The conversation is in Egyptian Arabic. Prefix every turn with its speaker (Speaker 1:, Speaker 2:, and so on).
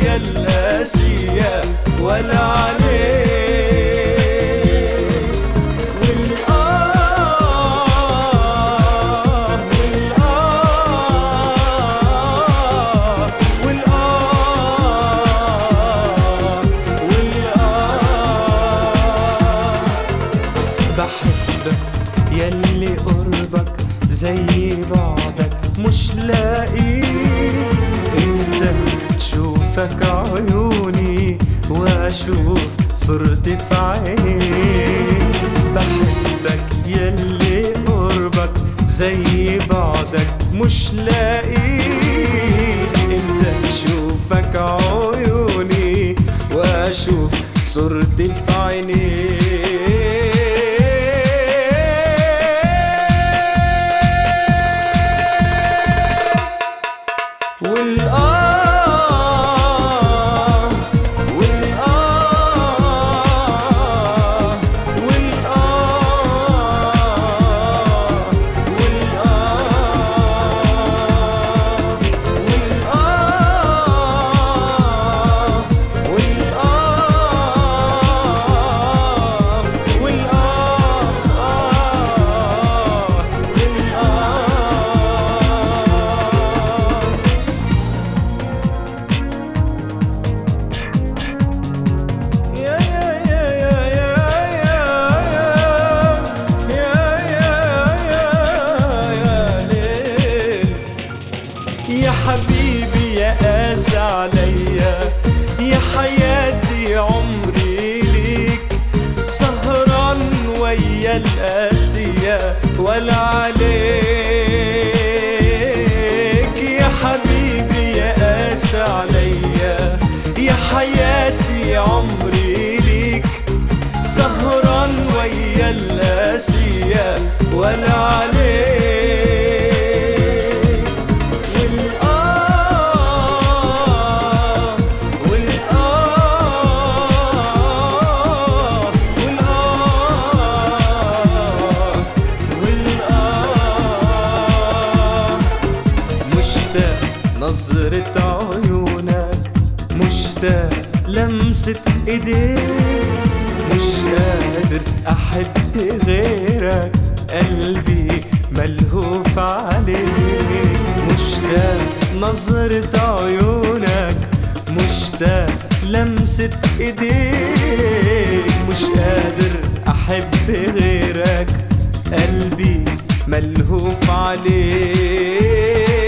Speaker 1: ويا القاسية ولا عليك والآه والآه والآه والآه بحبك يلي قربك زي بعدك مش لاقي انت تشوفك عيوني واشوف صرتي في عينيك بحبك يلي قربك زي بعدك مش لاقي انت تشوفك عيوني واشوف صرتي في عينيك والآه والآه والآه والآه والآه والآه يا يا يا يا يا يا يا يا يا ليل يا حبيبي يا قاسي عليا يا حياتي عمري ليك سهران ويا القاسية ولا عليك يا حبيبي يا قاسي عليا يا حياتي عمري ليك سهران ويا القاسية ولا عليك والآه والآه والآه والآه مشتاق نظرة عيونك مشتاق لمسة ايديك مش قادر احب غيرك قلبي ملهوف عليك مشتاق نظرة عيونك مشتاق لمسة ايديك مش قادر احب غيرك قلبي ملهوف عليك